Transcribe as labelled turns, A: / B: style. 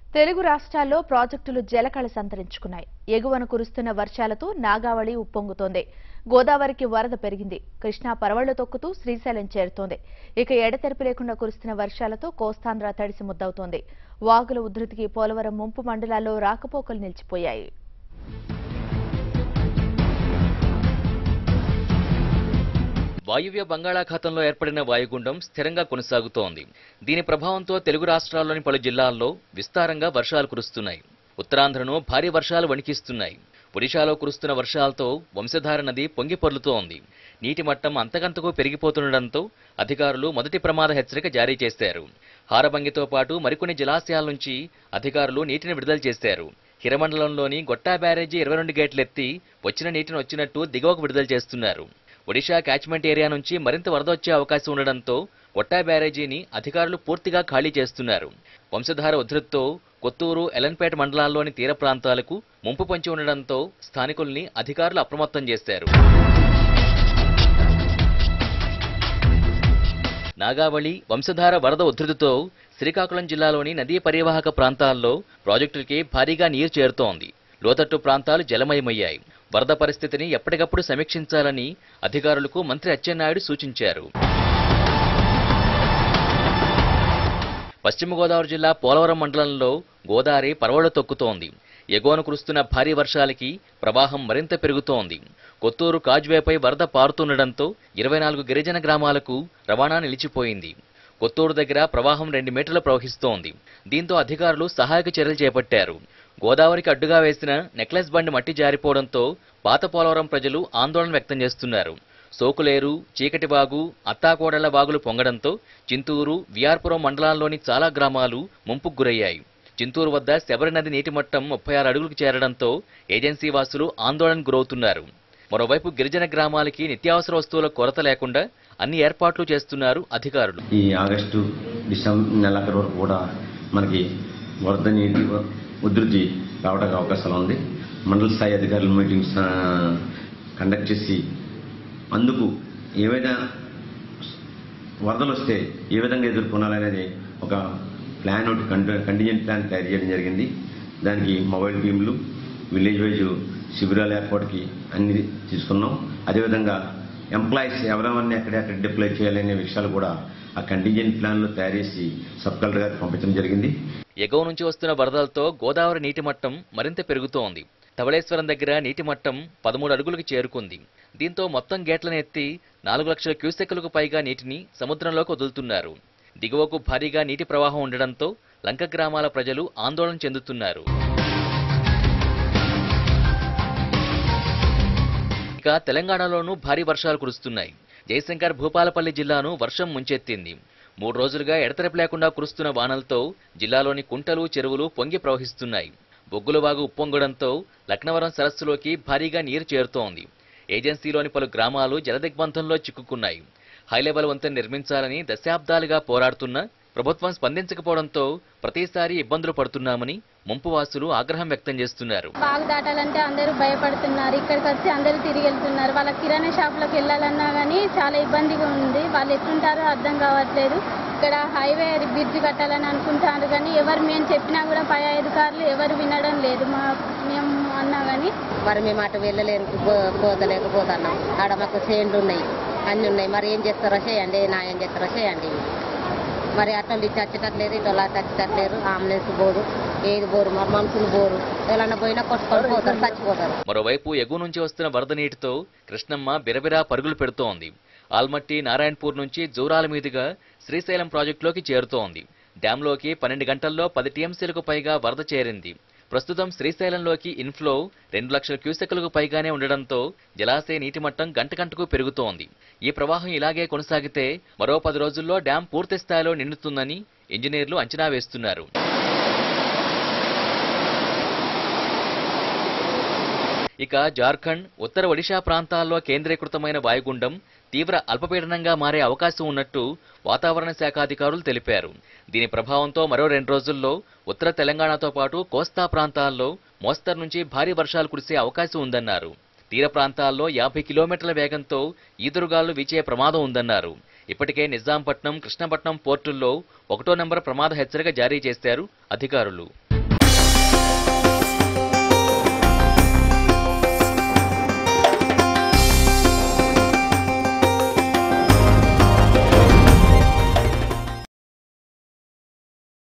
A: తెలుగు రాష్ట్రాల్లో ప్రాజెక్టులు జలకళ సంతరించుకున్నాయి ఎగువన కురుస్తున్న వర్షాలతో నాగావళి ఉప్పొంగుతోంది గోదావరికి వరద పెరిగింది కృష్ణా పరవళ్లు తొక్కుతూ శ్రీశైలం చేరుతోంది ఇక ఎడతెరిపి లేకుండా కురుస్తున్న వర్షాలతో కోస్తాంధ్ర తడిసి ముద్దవుతోంది వాగుల ఉధృతికి పోలవరం ముంపు మండలాల్లో రాకపోకలు నిలిచిపోయాయి
B: వాయువ్య బంగాళాఖాతంలో ఏర్పడిన వాయుగుండం స్థిరంగా కొనసాగుతోంది దీని ప్రభావంతో తెలుగు రాష్ట్రాల్లోని పలు జిల్లాల్లో విస్తారంగా వర్షాలు కురుస్తున్నాయి ఉత్తరాంధ్రను భారీ వర్షాలు వణికిస్తున్నాయి ఒడిశాలో కురుస్తున్న వర్షాలతో వంశధార నది పొంగి పొర్లుతోంది నీటి మట్టం అంతకంతకు పెరిగిపోతుండటంతో అధికారులు మొదటి ప్రమాద హెచ్చరిక జారీ చేశారు హారబంగితో పాటు మరికొన్ని జలాశయాల నుంచి అధికారులు నీటిని విడుదల చేశారు హిరమండలంలోని గొట్టా బ్యారేజీ ఇరవై రెండు గేట్లెత్తి వచ్చిన నీటిని వచ్చినట్టు దిగువకు విడుదల చేస్తున్నారు ఒడిశా క్యాచ్మెంట్ ఏరియా నుంచి మరింత వరద వచ్చే అవకాశం ఉండడంతో గొట్టా బ్యారేజీని అధికారులు పూర్తిగా ఖాళీ చేస్తున్నారు వంశధార ఉధృతితో కొత్తూరు ఎలన్పేట మండలాల్లోని తీర ప్రాంతాలకు ముంపు పొంచి ఉండడంతో స్థానికుల్ని అధికారులు అప్రమత్తం చేశారు నాగావళి వంశధార వరద ఉధృతితో శ్రీకాకుళం జిల్లాలోని నదీ పరివాహక ప్రాంతాల్లో ప్రాజెక్టులకి భారీగా నీరు చేరుతోంది లోతట్టు ప్రాంతాలు జలమయమయ్యాయి వరద పరిస్థితిని ఎప్పటికప్పుడు సమీక్షించాలని అధికారులకు మంత్రి అచ్చెన్నాయుడు సూచించారు పశ్చిమ గోదావరి జిల్లా పోలవరం మండలంలో గోదావరి పరవళ్లు తొక్కుతోంది ఎగువన కురుస్తున్న భారీ వర్షాలకి ప్రవాహం మరింత పెరుగుతోంది కొత్తూరు కాజ్వేపై వరద పారుతుండటంతో ఇరవై నాలుగు గిరిజన గ్రామాలకు రవాణా నిలిచిపోయింది కొత్తూరు దగ్గర ప్రవాహం రెండు మీటర్లు ప్రవహిస్తోంది దీంతో అధికారులు సహాయక చర్యలు చేపట్టారు గోదావరికి అడ్డుగా వేసిన నెక్లెస్ బండి మట్టి జారిపోవడంతో పాత పోలవరం ప్రజలు ఆందోళన వ్యక్తం చేస్తున్నారు సోకులేరు చీకటివాగు అత్తాకోడళ్ల వాగులు పొంగడంతో చింతూరు విఆర్పురం మండలాల్లోని చాలా గ్రామాలు ముంపుకు గురయ్యాయి చింతూరు వద్ద శబరి నది నీటి మట్టం ముప్పై ఆరు అడుగులకు చేరడంతో ఏజెన్సీ వాసులు ఆందోళనకు గురవుతున్నారు మరోవైపు గిరిజన గ్రామాలకి నిత్యావసర వస్తువుల కొరత లేకుండా అన్ని ఏర్పాట్లు చేస్తున్నారు అధికారులు
C: ఈ ఆగస్టు డిసెంబర్ నెలాఖరు వరకు కూడా మనకి వరద నీటి ఉధృతి రావడానికి అవకాశాలు ఉంది మండల స్థాయి అధికారుల మీటింగ్స్ ఆ, కండక్ట్ చేసి అందుకు ఏవైనా వరదలు వస్తే ఏ విధంగా ఎదుర్కొనాలనేది ఒక ప్లాన్ ఒకటి కంటిజెంట్ ప్లాన్ తయారు చేయడం జరిగింది దానికి మొబైల్ టీంలు విలేజ్ వైజ్ శిబిరాల ఏర్పాటుకి అన్ని తీసుకున్నాం అదేవిధంగా ఎంప్లాయీస్ ఎవరెవరిని ఎక్కడెక్కడ డిప్లాయ్ చేయాలనే విషయాలు కూడా ఆ కంటింజెంట్ ప్లాన్లో తయారు చేసి సబ్ కలెక్టర్ గారికి పంపించడం జరిగింది
B: ఎగువ నుంచి వస్తున్న వరదలతో గోదావరి నీటి మట్టం మరింత పెరుగుతోంది ధవళేశ్వరం దగ్గర నీటి మట్టం పదమూడు అడుగులకు చేరుకుంది దీంతో మొత్తం గేట్లను ఎత్తి నాలుగు లక్షల క్యూసెక్కులకు పైగా నీటిని సముద్రంలోకి వదులుతున్నారు దిగువకు భారీగా నీటి ప్రవాహం ఉండడంతో లంక గ్రామాల ప్రజలు ఆందోళన చెందుతున్నారు ఇక తెలంగాణలోనూ భారీ వర్షాలు కురుస్తున్నాయి జయశంకర్ భూపాలపల్లి జిల్లాను వర్షం ముంచెత్తింది మూడు రోజులుగా ఎడతెరపి లేకుండా కురుస్తున్న వానలతో జిల్లాలోని కుంటలు చెరువులు పొంగి ప్రవహిస్తున్నాయి బొగ్గులవాగు ఉప్పొంగడంతో లక్నవరం సరస్సులోకి భారీగా నీరు చేరుతోంది ఏజెన్సీలోని పలు గ్రామాలు జలదిగ్బంధంలో చిక్కుకున్నాయి హైలెవెల్ వంతెన నిర్మించాలని దశాబ్దాలుగా పోరాడుతున్న ప్రభుత్వం స్పందించకపోవడంతో ప్రతిసారి ఇబ్బందులు పడుతున్నామని ముంపు వాసులు ఆగ్రహం వ్యక్తం చేస్తున్నారు
D: బాగు దాటాలంటే అందరూ భయపడుతున్నారు ఇక్కడికి వచ్చి అందరూ తిరిగి వెళ్తున్నారు వాళ్ళ కిరాణా షాప్లకు వెళ్ళాలన్నా కానీ చాలా ఇబ్బందిగా ఉంది వాళ్ళు ఎట్లుంటారో అర్థం కావట్లేదు ఇక్కడ హైవే బ్రిడ్జ్ కట్టాలని అనుకుంటారు కానీ ఎవరు మేము చెప్పినా కూడా పై అధికారులు ఎవరు వినడం లేదు మా మేము అన్నా కానీ
E: మరి మేము అటు వెళ్ళలేక పో- పోతలేకపోతున్నాం ఆడ మాకు చేండ్లు ఉన్నాయి అన్ని ఉన్నాయి మరి ఏం చేస్తారో చేయండి నా ఏం చేస్తారో చేయండి మరి అట్లా ఇటు వచ్చేటట్లేదు ఇటు అలా వచ్చేటట్లేరు అంబులెన్స్ బోరు ఏది బోరు మరి మనుషులు బోరు ఎవరన్నా పోయినా కొట్టుకొని పోతారు చచ్చిపోతారు
B: మరోవైపు ఎగువ నుంచి వస్తున్న వరద నీటితో కృష్ణమ్మ బిరబిరా పరుగులు పెడుతోంది ఆల్మట్టి నారాయణపూర్ నుంచి జూరాల మీదుగా శ్రీశైలం ప్రాజెక్టులోకి చేరుతోంది డ్యాంలోకి పన్నెండు గంటల్లో పది టీఎంసీలకు పైగా వరద చేరింది ప్రస్తుతం శ్రీశైలంలోకి ఇన్ఫ్లో రెండు లక్షల క్యూసెక్కులకు పైగానే ఉండడంతో జలాశయ నీటి మట్టం గంట గంటకు పెరుగుతోంది ఈ ప్రవాహం ఇలాగే కొనసాగితే మరో పది రోజుల్లో డ్యాం పూర్తి స్థాయిలో నిండుతుందని ఇంజనీర్లు అంచనా వేస్తున్నారు ఇక జార్ఖండ్ ఉత్తర ఒడిశా ప్రాంతాల్లో కేంద్రీకృతమైన వాయుగుండం తీవ్ర అల్పపీడనంగా మారే అవకాశం ఉన్నట్టు వాతావరణ శాఖ అధికారులు తెలిపారు దీని ప్రభావంతో మరో రెండు రోజుల్లో ఉత్తర తెలంగాణతో పాటు కోస్తా ప్రాంతాల్లో మోస్తరు నుంచి భారీ వర్షాలు కురిసే అవకాశం ఉందన్నారు తీర ప్రాంతాల్లో యాభై కిలోమీటర్ల వేగంతో ఈదురుగాలు వీచే ప్రమాదం ఉందన్నారు ఇప్పటికే నిజాంపట్నం కృష్ణపట్నం పోర్టుల్లో ఒకటో నెంబర్ ప్రమాద హెచ్చరిక జారీ చేశారు అధికారులు